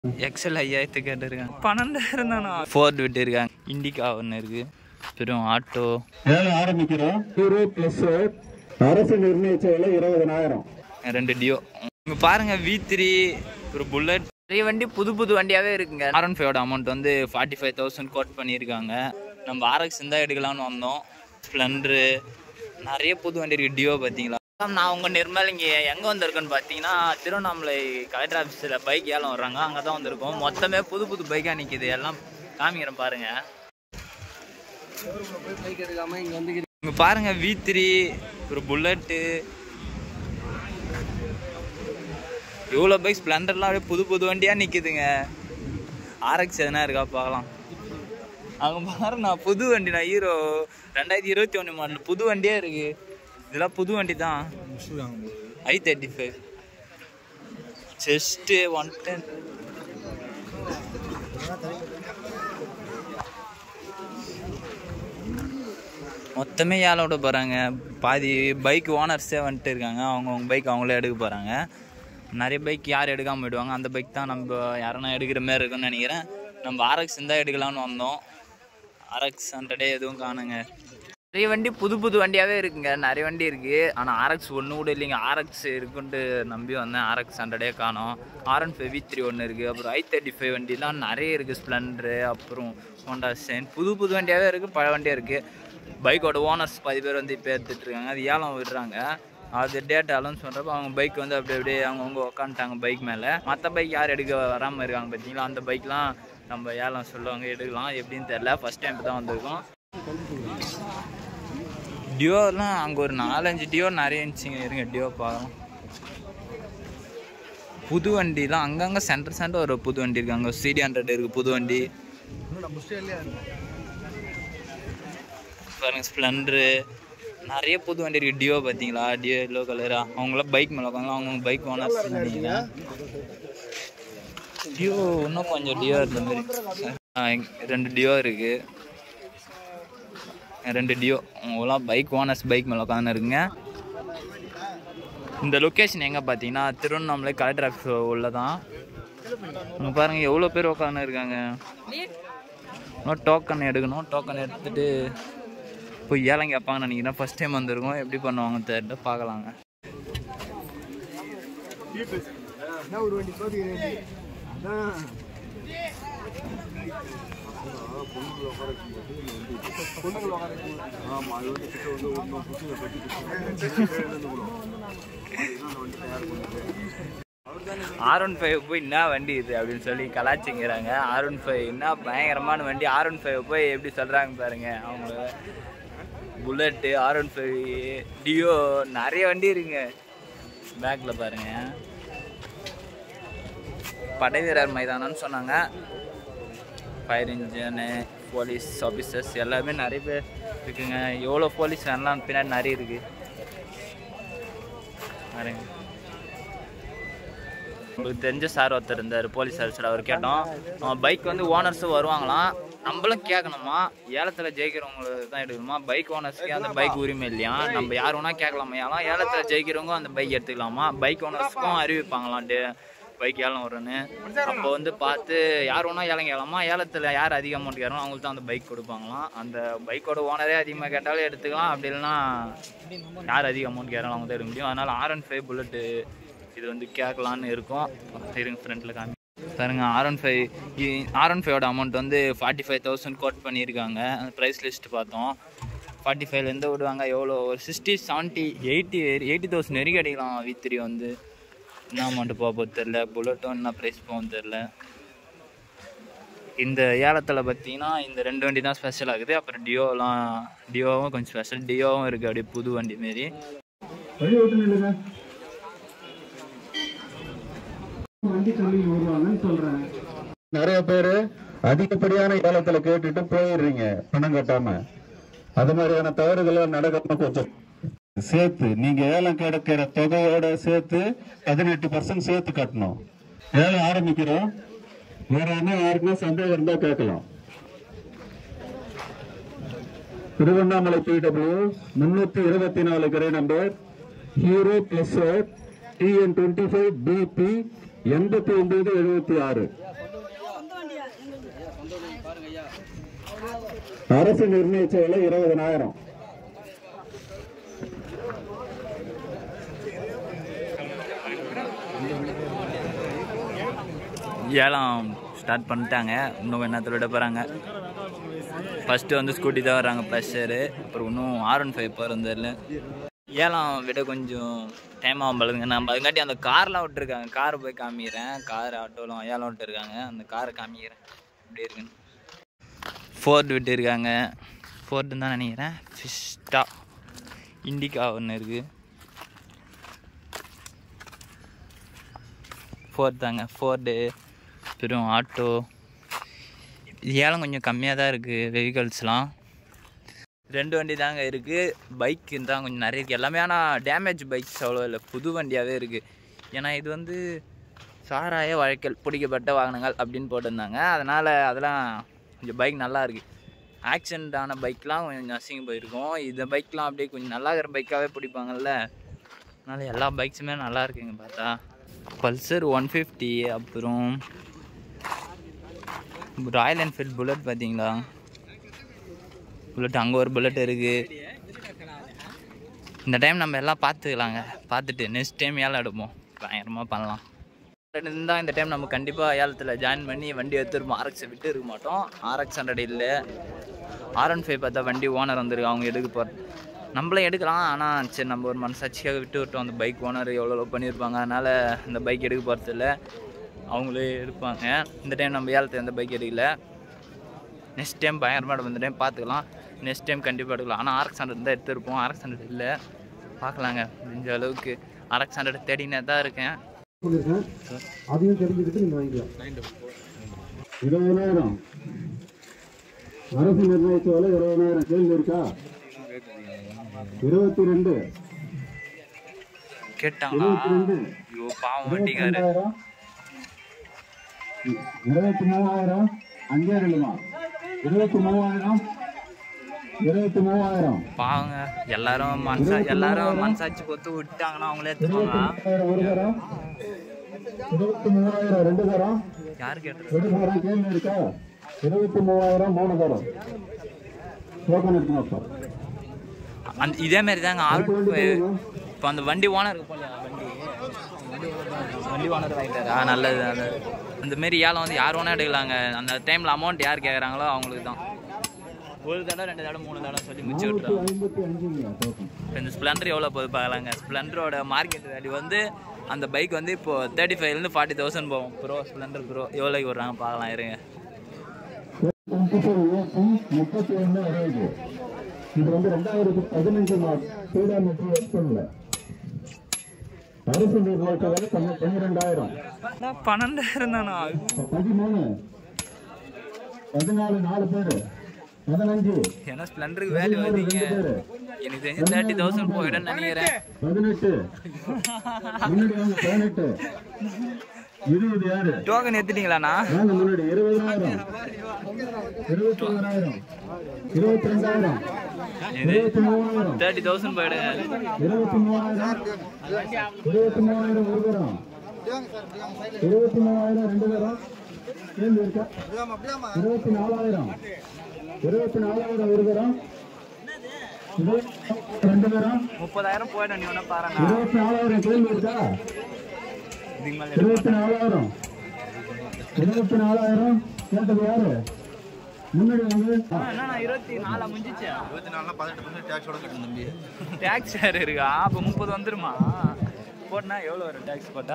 XL ஐயாயிரத்துக்கு கேட்டுருக்காங்க பன்னெண்டாயிரம் தானா ஃபோர்ட் விட்டுருக்காங்க இண்டிகா ஒன்று இருக்கு அப்புறம் ஆட்டோ ஏழு ஆரம்பிக்கிறோம் ஹீரோ பிளஸ் அரசு நிர்ணயிச்ச விலை இருபதனாயிரம் ரெண்டு டியோ இங்க பாருங்க வி த்ரீ ஒரு புல்லட் நிறைய வண்டி புது புது வண்டியாவே இருக்குங்க ஆர் ஒன் ஃபைவோட அமௌண்ட் வந்து ஃபார்ட்டி ஃபைவ் தௌசண்ட் கோட் பண்ணியிருக்காங்க நம்ம ஆர்எக்ஸ் தான் எடுக்கலாம்னு வந்தோம் ஸ்ப்ளெண்டரு நிறைய புது வண்டி இருக்கு டியோ பார்த்தீங்களா நான் உங்கள் நிர்மல் இங்கே எங்கே வந்திருக்கேன்னு பார்த்தீங்கன்னா திருவண்ணாமலை கலெக்டர் ஆஃபீஸில் பைக் ஏலம் வர்றாங்க அங்கே தான் வந்திருக்கோம் மொத்தமே புது புது பைக்காக நிற்கிது எல்லாம் காமிக்கிறேன் பாருங்கள் இங்கே பாருங்க வி த்ரீ ஒரு புல்லட்டு இவ்வளோ பைக் ஸ்ப்ளெண்டர்லாம் அப்படியே புது புது வண்டியாக நிற்குதுங்க ஆர்எக்ஸ் எதனா இருக்கா பார்க்கலாம் அங்கே பாரு நான் புது வண்டி நான் ஹீரோ ரெண்டாயிரத்தி இருபத்தி ஒன்று மாடல் புது வண்டியே இருக்கு இதெல்லாம் புது வண்டி தான் I thirty five chest one ten மொத்தமே ஏழை விட போகிறாங்க பாதி பைக் ஓனர்ஸே வந்துட்டு இருக்காங்க அவங்கவுங்க பைக் அவங்களே எடுக்க போகிறாங்க நிறைய பைக் யார் எடுக்காமல் போயிடுவாங்க அந்த பைக் தான் நம்ம யாருன்னா எடுக்கிற மாதிரி இருக்குன்னு நினைக்கிறேன் நம்ம ஆர்எக்ஸ் இருந்தால் எடுக்கலாம்னு வந்தோம் ஆர்எக்ஸ் ஹண்ட்ரடே எதுவும் காணுங்க நிறைய வண்டி புது புது வண்டியாகவே இருக்குங்க நிறைய வண்டி இருக்குது ஆனால் ஆர்எக்ஸ் ஒன்று கூட இல்லைங்க ஆர்எக்ஸ் இருக்குன்ட்டு நம்பி வந்தேன் ஆர்எக்ஸ் ஹண்ட்ரடே காணோம் R one five V three ஒன்று இருக்குது அப்புறம் ஐ தேர்ட்டி ஃபைவ் வண்டிலாம் நிறைய இருக்குது ஸ்ப்ளெண்டரு அப்புறம் ஹோண்டா சைன் புது புது வண்டியாகவே இருக்குது பழைய வண்டியாக இருக்குது பைக்கோட ஓனர்ஸ் பாதி பேர் வந்து இப்போ எடுத்துட்டு இருக்காங்க அது ஏலம் விடுறாங்க அது டேட் அலௌன்ஸ் பண்ணுறப்ப அவங்க பைக் வந்து அப்படி அப்படியே அவங்கவுங்க உக்காந்துட்டாங்க பைக் மேலே மற்ற பைக் யார் எடுக்க வராமல் இருக்காங்க பார்த்தீங்களா அந்த பைக்லாம் நம்ம ஏலம் சொல்லுவாங்க எடுக்கலாம் எப்படின்னு தெரில ஃபஸ்ட் டைம் தான் வந்திருக்கோம் டியோலாம் அங்கே ஒரு நாலஞ்சு டியோ நிறைய இருந்துச்சுங்க இருங்க டியோ பார்க்கலாம் புது வண்டிலாம் அங்கங்கே சென்டர் சென்டர் ஒரு புது வண்டி இருக்கு அங்கே சிடி ஹண்ட்ரட் இருக்குது புது வண்டி பாருங்க ஸ்ப்ளெண்டரு நிறைய புது வண்டி இருக்கு டியோ பார்த்தீங்களா டியோ எல்லோ கலரா அவங்களாம் பைக் மேலே உட்காந்து அவங்கவுங்க பைக் ஓனர்ஸ் நினைக்கிறேன் டியோ இன்னும் கொஞ்சம் டியோ இருந்த மாதிரி ஆ, இங்க ரெண்டு டியோ இருக்கு ரெண்டு டியோ அவங்களாம் பைக் ஓனர்ஸ் பைக் மேலே உட்காந்து இருக்குங்க இந்த லொக்கேஷன் எங்கே பார்த்தீங்கன்னா திருவண்ணாமலை கலெக்டர் ஆஃபீஸ் உள்ள தான் இங்க பாருங்க எவ்வளோ பேர் உட்காந்து இருக்காங்க இன்னும் டோக்கன் எடுக்கணும் டோக்கன் எடுத்துட்டு போய் ஏலம் கேட்பாங்கன்னு நினைக்கிறேன் ஃபர்ஸ்ட் டைம் வந்திருக்கோம் எப்படி பண்ணுவாங்க தெரியல பார்க்கலாங்க ஆர் ஒன் ஃபைவ் போய் என்ன வண்டி இது அப்படின்னு சொல்லி கலாச்சிங்கிறாங்க ஆர் ஒன் ஃபைவ் என்ன பயங்கரமான வண்டி ஆர் ஒன் ஃபைவ் போய் எப்படி சொல்கிறாங்க பாருங்க அவங்க bullet R one five Dio நிறைய வண்டி இருக்குங்க பேக்கில் பாருங்க படை வீரர் மைதானம்னு சொன்னாங்க ஃபயர் இன்ஜினு போலீஸ் ஆஃபீஸர்ஸ் எல்லாமே நிறைய பேர் இருக்குங்க எவ்வளோ போலீஸ் வேன்லாம் பின்னாடி நிறைய இருக்குது பாருங்க உங்களுக்கு தெரிஞ்ச சார் ஒருத்தர் இருந்தார் போலீஸ் சர்வீஸில் அவர் கேட்டோம் அவன் பைக் வந்து ஓனர்ஸும் வருவாங்களாம் நம்மளும் கேட்கணுமா ஏலத்தில் ஜெயிக்கிறவங்களுக்கு தான் எடுக்கணுமா பைக் ஓனர்ஸ்க்கு அந்த பைக் உரிமை இல்லையா நம்ம யார் வேணா கேட்கலாமா ஏலாம் ஏலத்தில் ஜெயிக்கிறவங்க அந்த பைக் எடுத்துக்கலாமா பைக் ஓனர்ஸ்க்கும் அறிவிப்பாங்களாம் டே பைக் ஏலம் வரும்னு அப்போ வந்து பார்த்து யார் வேணா ஏலம் கேட்கலாமா ஏலத்தில் யார் அதிக அமௌண்ட் கேட்கணும் அவங்களுக்கு தான் அந்த பைக் கொடுப்பாங்களாம் அந்த பைக்கோட ஓனரே அதிகமாக கேட்டாலும் எடுத்துக்கலாம் அப்படி இல்லைன்னா யார் அதிக அமௌண்ட் கேட்கறாலும் அவங்க தான் எடுக்க முடியும் அதனால் ஆர் ஒன் ஃபைவ் புல்லட்டு இது வந்து கேட்கலான்னு இருக்கும் இருங்க ஃப்ரண்ட்டில் காமி பாருங்க R one five R one ஃபைவோட அமௌண்ட் வந்து ஃபார்ட்டி ஃபைவ் தௌசண்ட் கோட் பண்ணியிருக்காங்க அந்த ப்ரைஸ் லிஸ்ட் பார்த்தோம் ஃபார்ட்டி ஃபைவ்லேருந்து விடுவாங்க எவ்வளோ ஒரு sixty seventy eighty eighty thousand வரைக்கும் அடிக்கலாம் வி த்ரீ வந்து என்ன அமௌண்ட்டு போக போகுது தெரில புல்லட்டும் என்ன ப்ரைஸ் போகும் தெரில இந்த ஏலத்தில் பார்த்தீங்கன்னா இந்த ரெண்டு வண்டி தான் ஸ்பெஷல் ஆகுது அப்புறம் டியோலாம் டியோவும் கொஞ்சம் ஸ்பெஷல் டியோவும் இருக்குது அப்படியே புது வண்டி மாரி வழி விட்டு நில்லுங்க வண்டி தொழில் வருவாங்கன்னு சொல்றேன் நிறைய பேரு அதிகப்படியான ஏலத்துல கேட்டுட்டு போயிடுறீங்க பணம் கட்டாம அது மாதிரியான தவறுகளை நடக்காம கொஞ்சம் சேர்த்து நீங்க ஏலம் கிடைக்கிற தொகையோட சேர்த்து பதினெட்டு பர்சன்ட் சேர்த்து கட்டணும் ஏலம் ஆரம்பிக்கிறோம் வேற என்ன யாருக்குன்னா சந்தேகம் இருந்தா கேட்கலாம் திருவண்ணாமலை பிடபிள்யூ முன்னூத்தி இருபத்தி நாலு கிரை number Hero plus TN twenty five BB எண்பத்தி ஒன்பது எழுபத்தி ஆறு அரசு நிர்ணயிச்ச விலை இருபதனாயிரம் ஏலம் ஸ்டார்ட் பண்ணிட்டாங்க இன்னும் என்னத்தில் விட போகிறாங்க ஃபஸ்ட்டு வந்து ஸ்கூட்டி தான் வர்றாங்க ப்ளஷரு அப்புறம் இன்னும் ஆர் ஒன் ஃபைவ் போகிற தெரியல ஏலம் விட கொஞ்சம் டைம் ஆகும் பழுதுங்க நம்ம அதுங்காட்டி அந்த கார்லாம் விட்டுருக்காங்க காரை போய் காமிக்கிறேன் கார் ஆட்டோலாம் ஏலம் விட்டுருக்காங்க அந்த காரை காமிக்கிறேன் இப்படி இருக்குன்னு ஃபோர்டு விட்டுருக்காங்க ஃபோர்டுன்னு தான் நினைக்கிறேன் ஃபிஸ்டா இண்டிகா ஒன்று இருக்குது ஃபோர்ட் தாங்க ஃபோர்டு அப்புறம் ஆட்டோ இது ஏலம் கொஞ்சம் கம்மியாக தான் இருக்குது வெஹிக்கல்ஸ்லாம் ரெண்டு வண்டி தாங்க இருக்குது பைக்கு தான் கொஞ்சம் நிறைய இருக்குது எல்லாமே ஆனால் டேமேஜ் பைக்ஸ் அவ்வளோ இல்லை புது வண்டியாகவே இருக்குது ஏன்னா இது வந்து சாராய வழக்கல் பிடிக்கப்பட்ட வாகனங்கள் அப்படின்னு போட்டிருந்தாங்க அதனால் அதெல்லாம் கொஞ்சம் பைக் நல்லா இருக்குது ஆக்சிடென்ட் ஆன பைக்லாம் கொஞ்சம் அசிங்க போயிருக்கும் இந்த பைக்லாம் அப்படியே கொஞ்சம் நல்லா இருக்கிற பைக்காகவே பிடிப்பாங்கல்ல அதனால் எல்லா பைக்ஸுமே நல்லா இருக்குங்க பார்த்தா பல்சர் ஒன் ஃபிஃப்டி அப்புறம் ராயல் என்ஃபீல்ட் புல்லட் பார்த்தீங்களா புல்லட் அங்கே ஒரு புல்லட் இருக்குது இந்த டைம் நம்ம எல்லாம் பார்த்துக்கலாங்க பார்த்துட்டு நெக்ஸ்ட் டைம் ஏலம் எடுப்போம் பயங்கரமாக பண்ணலாம் இருந்தால் இந்த டைம் நம்ம கண்டிப்பாக ஏலத்தில் ஜாயின் பண்ணி வண்டி எடுத்துருப்போம் ஆர்எக்ஸை விட்டு இருக்க மாட்டோம் ஆர்எக்ஸ் ஹண்ட்ரட் இல்லை ஆர் ஒன் ஃபைவ் பார்த்தா வண்டி ஓனர் வந்துருக்கு அவங்க எடுக்க போகிற நம்மளும் எடுக்கலாம் ஆனால் சரி நம்ம ஒரு மனசாட்சியாக விட்டு விட்டோம் அந்த பைக் ஓனர் எவ்வளோ பண்ணியிருப்பாங்க அதனால் இந்த பைக் எடுக்க போகிறது இல்லை அவங்களே எடுப்பாங்க இந்த டைம் நம்ம ஏலத்தில் எந்த பைக் எடுக்கல நெக்ஸ்ட் டைம் பயங்கரமாக இந்த டைம் பார்த்துக்கலாம் நெக்ஸ்ட் டைம் கண்டிப்பாக எடுக்கலாம் ஆனால் ஆர்எக்ஸ் ஹண்ட்ரட் தான் எடுத்திருப்போம் ஆர்எக்ஸ் ஹண்ட்ரட் இல்லை பார்க்கலாங்க முடிஞ்ச அளவுக்கு ஆர்எக்ஸ் ஹண்ட்ரட் தேடினே தான் இருக்கேன் அதையும் தெரிஞ்சுக்கிட்டு நீங்க வாங்கிக்கலாம் இருபதாயிரம் அரசு நிர்ணயிச்ச விலை இருபதாயிரம் கேள்வி இருக்கா இருபத்தி ரெண்டு கேட்டாங்களா ஐயோ பாவம் வண்டிக்காரு ரெண்டாயிரம் இருபத்தி மூவாயிரம் அங்கே இல்லைமா இருபத்தி மூவாயிரம் இருபத்தி மூவாயிரம் பாவங்க எல்லாரும் மனசா எல்லாரும் மனசாட்சி கொத்து விட்டாங்கன்னா அவங்களே எடுத்துப்பாங்க மூவாயிரம் ஒரு தரம் இருபத்தி மூவாயிரம் ரெண்டு தரம் யாரு கேட்டது ரெண்டு தரம் கேள்வி இருக்கா இருபத்தி மூவாயிரம் மூணு தரம் டோக்கன் எடுக்கணும் அப்போ அந்த இதே மாதிரி தாங்க ஆறு இப்போ அந்த வண்டி ஓனர் போல வண்டி வண்டி ஓனர் வாங்கிட்டாரா நல்லது நல்லது அந்த மாரி ஏலம் வந்து யார் வேணா எடுக்கலாங்க அந்த டைமில் அமௌண்ட் யார் கேட்குறாங்களோ அவங்களுக்கு தான் ஒரு தடவை ரெண்டு தடவை மூணு தடவை சொல்லி முடிச்சு விட்ருவாங்க ஐம்பத்தி அஞ்சுங்க டோக்கன் இப்போ இந்த ஸ்ப்ளெண்டர் எவ்வளோ போகுது பார்க்கலாங்க ஸ்ப்ளெண்டரோட மார்க்கெட் வேல்யூ வந்து அந்த பைக் வந்து இப்போ தேர்ட்டி ஃபைவ்லேருந்து ஃபார்ட்டி தௌசண்ட் போகும் ப்ரோ ஸ்ப்ளெண்டர் ப்ரோ எவ்வளோக்கு விட்றாங்க பார்க்கலாம் இருங்க முப்பத்தி ஒன்று அறுபது இது வந்து ரெண்டாயிரத்தி பதினஞ்சு சூடா மெட்ரோ எக்ஸ்பன்ல அரசு நிர்வாக விலை பன்ன- பன்னிரெண்டாயிரம் பன்னெண்டாயிரம் தானா பதிமூணு பதினாலு நாலு பேர் பதினஞ்சு ஏன்னா ஸ்ப்ளெண்டருக்கு வேல்யூ அதிக எனக்கு தெரிஞ்சு தேர்ட்டி தௌசண்ட் போயிடும்னு நினைக்கிறேன் பதினெட்டு முன்னாடி வாங்க பதினெட்டு இருபது யாரு டோக்கன் எடுத்துட்டீங்களாண்ணா வாங்க முன்னாடி இருபதாயிரம் இருபத்தி ஓராயிரம் இருபத்தி ரெண்டாயிரம் இது இருபத்தி மூவாயிரம் தேர்ட்டி தௌசண்ட் போயிடுங்க இருபத்தி மூவாயிரம் இருபத்தி மூவாயிரம் ஒரு தரம் இருபத்தி மூவாயிரம் ரெண்டு தரம் கேள்வி இருக்கா இருபத்தி நாலாயிரம் இருபத்தி நாலாயிரம் ஒரு தரம் இருபத்தி ரெண்டு தரம் முப்பதாயிரம் போயிடும் நீ ஒன்றும் பாருங்க இருபத்தி நாலாயிரம் கேள்வி இருக்கா இதுக்கு மேலே இருபத்தி நாலாயிரம் இருபத்தி நாலாயிரம் கேட்டது யாரு முன்னாடி வந்து என்னண்ணா இருபத்தி நாலா முடிஞ்சிச்சு இருபத்தி நாலுனா பதினெட்டு பர்சன்ட் டேக்ஸோட கட்டணும் தம்பி டேக்ஸ் வேறு இருக்கா அப்போ முப்பது வந்துருமா போட்டனா எவ்வளோ வரும் டேக்ஸ் போட்டா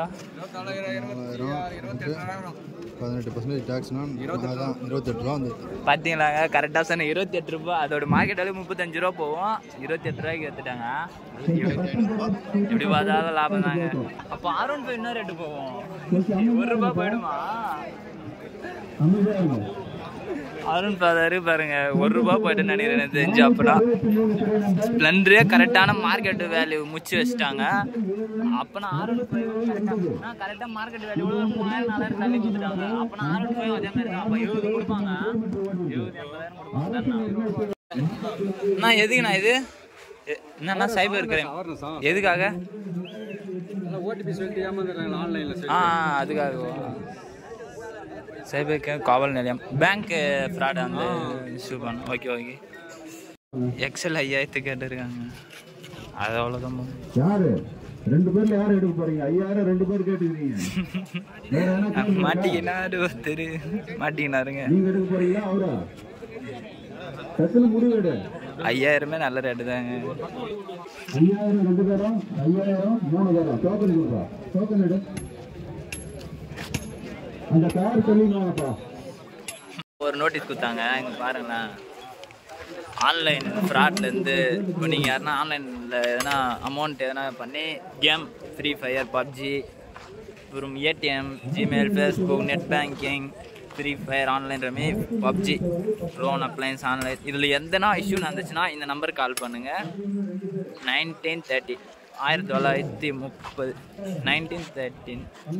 பதினெட்டு பர்சன்டேஜ் டேக்ஸ்னா தான் இருபத்தெட்டு ரூபா வந்து பார்த்தீங்களாங்க கரெக்டாக சொன்ன இருபத்தி எட்டு ரூபா அதோட மார்க்கெட் வேல்யூ முப்பத்தஞ்சு ரூபா போகும் இருபத்தி எட்டு ரூபாய்க்கு எடுத்துட்டாங்க எப்படி பார்த்தாலும் லாபம் தாங்க அப்போ ஆர் ஒன் ஃபைவ் என்ன ரேட்டு போகும் ஒரு ரூபா போயிடுமா அமைதியா இருங்க அருண் ஃபாதரு பாருங்க ஒரு ரூபா போயிட்டு நினைக்கிறேன் எனக்கு தெரிஞ்சு அப்படின்னா இருபத்தி மூணு திரை நம்பர் ஸ்ப்ளெண்டரே கரெக்டான மார்க்கெட் வேல்யூ முச்சு வச்சுட்டாங்க அப்போனா ஆர்என் ஃபைவ் கரெக்டாக மார்க்கெட் வேல்யூ மூவாயிரம் நாலாயிரம் தள்ளி கொடுத்துட்டாங்க அப்போனா ஆர்என் ஃபைவ் அதே மாதிரி தான் அப்போ எழுபது கொடுப்பாங்க எழுபது எண்பதாயிரம் கொடுப்பாங்க அண்ணா எதுக்குண்ணா இது எ- என்னண்ணா சைபர் கிரைம் எதுக்காக ஓடிபி சொல்லிட்டு ஏமாந்துடுறாங்க ஆன்லைனில் ஆ ஆ, அதுக்காக சைபர் கேம் காவல் நிலையம் பேங்க் ஃப்ராட் வந்து இஷ்யூ பண்ண ஓகே ஓகே எக்ஸல் ஐயாயிரத்து கேட்டிருக்காங்க அது அவ்வளோதான் யாரு ரெண்டு பேர்ல யாரு எடுக்க போறீங்க ஐயாயிரம் ரெண்டு பேர் கேட்டுக்கிறீங்க வேற யாரா கேள்வி இருக்கா? மாட்டிக்கினாரு ஒருத்தர் மாட்டிக்கினாருங்க நீங்க எடுக்க போறீங்களா அவரா டக்குனு முடிவு எடு ஐயாயிரமே நல்ல ரேட்டு தாங்க ஐயாயிரம் ரெண்டு பேரும் ஐயாயிரம் மூணு பேரும் டோக்கன் கொடுப்பா டோக்கன் எடு அந்த கார் சொல்லிங்களாப்பா ஒரு நோட்டீஸ் கொடுத்தாங்க இங்கே பாருங்களேன் ஆன்லைன் ஃப்ராட்லேருந்து இப்போ நீங்கள் யாருன்னா ஆன்லைனில் எதனா அமௌண்ட் எதனா பண்ணி கேம் ஃப்ரீ ஃபயர் பப்ஜி அப்புறம் ATM Gmail Facebook net banking free fire online rummy PUBG loan அப்ளைன்ஸ் ஆன்லைன் இதில் எந்தனா இஷ்யூ நடந்துச்சுன்னா இந்த நம்பருக்கு கால் பண்ணுங்கள் நைன்டீன் தேர்ட்டி ஆயிரத்தி தொள்ளாயிரத்தி முப்பது நைன்டீன் தேர்ட்டின்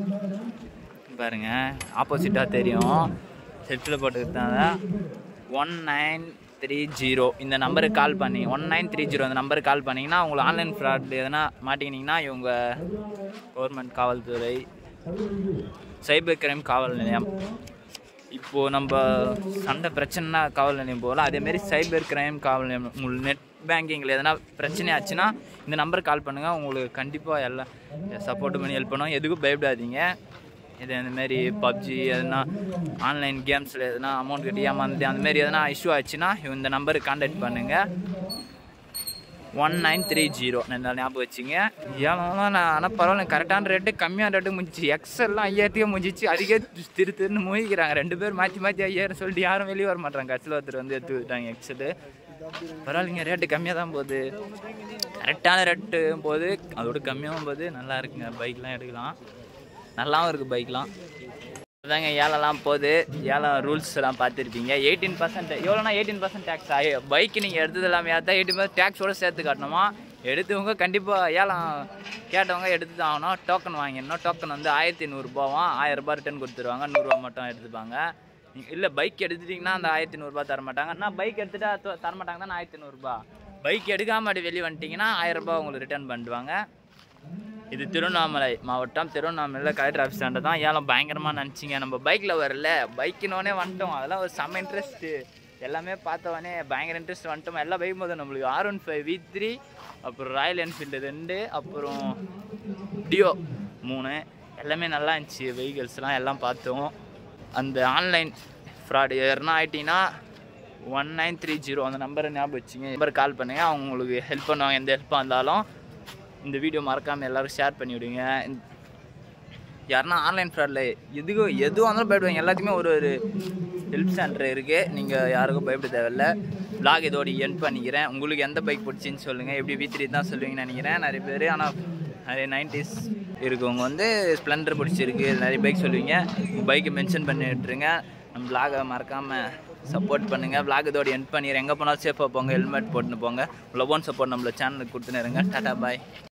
பாருங்க ஆப்போசிட்டாக தெரியும் செட்டில் போட்டுக்கிட்டாங்க ஒன் நைன் த்ரீ ஜீரோ இந்த நம்பருக்கு கால் பண்ணி ஒன் நைன் த்ரீ ஜீரோ இந்த நம்பருக்கு கால் பண்ணிங்கன்னா உங்களுக்கு ஆன்லைன் ஃப்ராட் எதனா மாட்டிக்கினீங்கன்னா இவங்க கவர்மெண்ட் காவல்துறை சைபர் கிரைம் காவல் நிலையம் இப்போது நம்ம சண்டை பிரச்சனைனா காவல் நிலையம் போகலாம் அதேமாரி சைபர் கிரைம் காவல் நிலையம் உங்களுக்கு நெட் பேங்கிங்கில் எதனா பிரச்சனை ஆச்சுன்னா இந்த நம்பருக்கு கால் பண்ணுங்கள் உங்களுக்கு கண்டிப்பாக எல்லாம் சப்போர்ட் பண்ணி ஹெல்ப் பண்ணுவோம் எதுக்கும் பயப்படாதீங்க இது அந்தமாரி பப்ஜி எதனா ஆன்லைன் கேம்ஸில் எதனா அமௌண்ட் கட்டி ஏமாந்து அந்தமாரி எதனா இஷ்யூ ஆச்சுன்னா இந்த நம்பருக்கு கான்டாக்ட் பண்ணுங்கள் ஒன் நைன் த்ரீ ஜீரோ நல்லா ஞாபகம் வச்சுங்க ஏன்னா நான் ஆனால் பரவாயில்ல கரெக்டான ரேட்டு கம்மியான ரேட்டு முடிஞ்சிச்சு எக்ஸல்லாம் ஐயாயிரத்துக்கே முடிஞ்சிச்சு அதுக்கே திரு திருன்னு மூழ்கிறாங்க ரெண்டு பேர் மாற்றி மாற்றி ஐயாயிரம் சொல்லிட்டு யாரும் வெளியே வர மாட்டாங்க கட்சியில் ஒருத்தர் வந்து எடுத்து விட்டாங்க எக்ஸலு பரவாயில்லைங்க ரேட்டு கம்மியாக தான் போகுது கரெக்டான ரேட்டு போது அதோட கம்மியாகும் போது நல்லா இருக்குங்க பைக்லாம் எடுக்கலாம் நல்லாவும் இருக்குது பைக்லாம் அதாங்க ஏலம்லாம் போகுது ஏலம் ரூல்ஸ் எல்லாம் பார்த்துருப்பீங்க எயிட்டீன் பர்சன்ட் எவ்வளோனா எயிட்டீன் பர்சன்ட் டேக்ஸ் ஆகி பைக்கு நீங்கள் எடுத்தது எல்லாமே தான் எயிட்டீன் பர்சன்ட் டேக்ஸோட சேர்த்து காட்டணுமா எடுத்தவங்க கண்டிப்பாக ஏலம் கேட்டவங்க எடுத்து தான் ஆகணும் டோக்கன் வாங்கிடணும் டோக்கன் வந்து ஆயிரத்தி நூறுரூபாவும் ஆயிரம் ரூபாய் ரிட்டர்ன் கொடுத்துருவாங்க நூறுரூவா மட்டும் எடுத்துப்பாங்க இல்லை பைக் எடுத்துட்டிங்கன்னா அந்த ஆயிரத்தி நூறுரூபா தர மாட்டாங்க நான் பைக் எடுத்துட்டா த- தர மாட்டாங்க தான் ஆயிரத்தி நூறுரூபா பைக் எடுக்காம அப்படி வெளியே வந்துட்டிங்கன்னா ஆயிரம் ரூபாய் உங்களுக்கு ரிட்டர்ன் பண்ணிடுவாங்க இது திருவண்ணாமலை மாவட்டம் திருவண்ணாமலையில் கலெக்டர் ஆஃபீஸ் தான் ஏலம் பயங்கரமாக நினச்சிங்க நம்ம பைக்கில் வரல பைக்கினோடனே வந்துட்டோம் அதெல்லாம் ஒரு செம்ம இன்ட்ரெஸ்ட்டு எல்லாமே பார்த்தவொடனே பயங்கர இன்ட்ரெஸ்ட் வந்துட்டோம் எல்லா பைக்கும் போதும் நம்மளுக்கு R one five V three அப்புறம் ராயல் என்ஃபீல்டு ரெண்டு அப்புறம் டியோ மூணு எல்லாமே நல்லா இருந்துச்சு வெஹிக்கிள்ஸ்லாம் எல்லாம் பார்த்தோம் அந்த ஆன்லைன் ஃப்ராடு எதனா ஆயிட்டீங்கன்னா ஒன் நைன் த்ரீ ஜீரோ அந்த நம்பரை ஞாபகம் வச்சுங்க நம்பர் கால் பண்ணுங்க அவங்க உங்களுக்கு ஹெல்ப் பண்ணுவாங்க எந்த ஹெல்ப்பாக இருந்தாலும் இந்த வீடியோ மறக்காமல் எல்லாரும் ஷேர் பண்ணி விடுங்க இந்த- யாருன்னா ஆன்லைன் ஃப்ராடில் எதுக்கும் எதுவாக இருந்தாலும் பயப்படுவாங்க எல்லாத்துக்குமே ஒரு ஒரு ஹெல்ப் சென்டர் இருக்குது நீங்கள் யாருக்கும் பயப்பட தேவையில்ல vlog இதோட என் பண்ணிக்கிறேன் உங்களுக்கு எந்த பைக் பிடிச்சின்னு சொல்லுங்கள் எப்படி வி த்ரீ தான் சொல்லுவீங்கன்னு நினைக்கிறேன் நிறைய பேர் ஆனால் நிறைய நைன்டிஸ் இருக்கவங்க வந்து ஸ்ப்ளெண்டர் பிடிச்சிருக்கு நிறைய பைக் சொல்லுவீங்க பைக்கை மென்ஷன் பண்ணி விட்டுருங்க நம்ம vlog-அ மறக்காமல் சப்போர்ட் பண்ணுங்கள் vlog இதோட என் பண்ணிடுறேன் எங்கே போனாலும் சேஃபாக போங்க ஹெல்மெட் போட்டுன்னு போங்க லவ் ஒன் சப்போர்ட் நம்மள சேனலுக்கு கொடுத்துன்னு இருங்க டாடா பாய்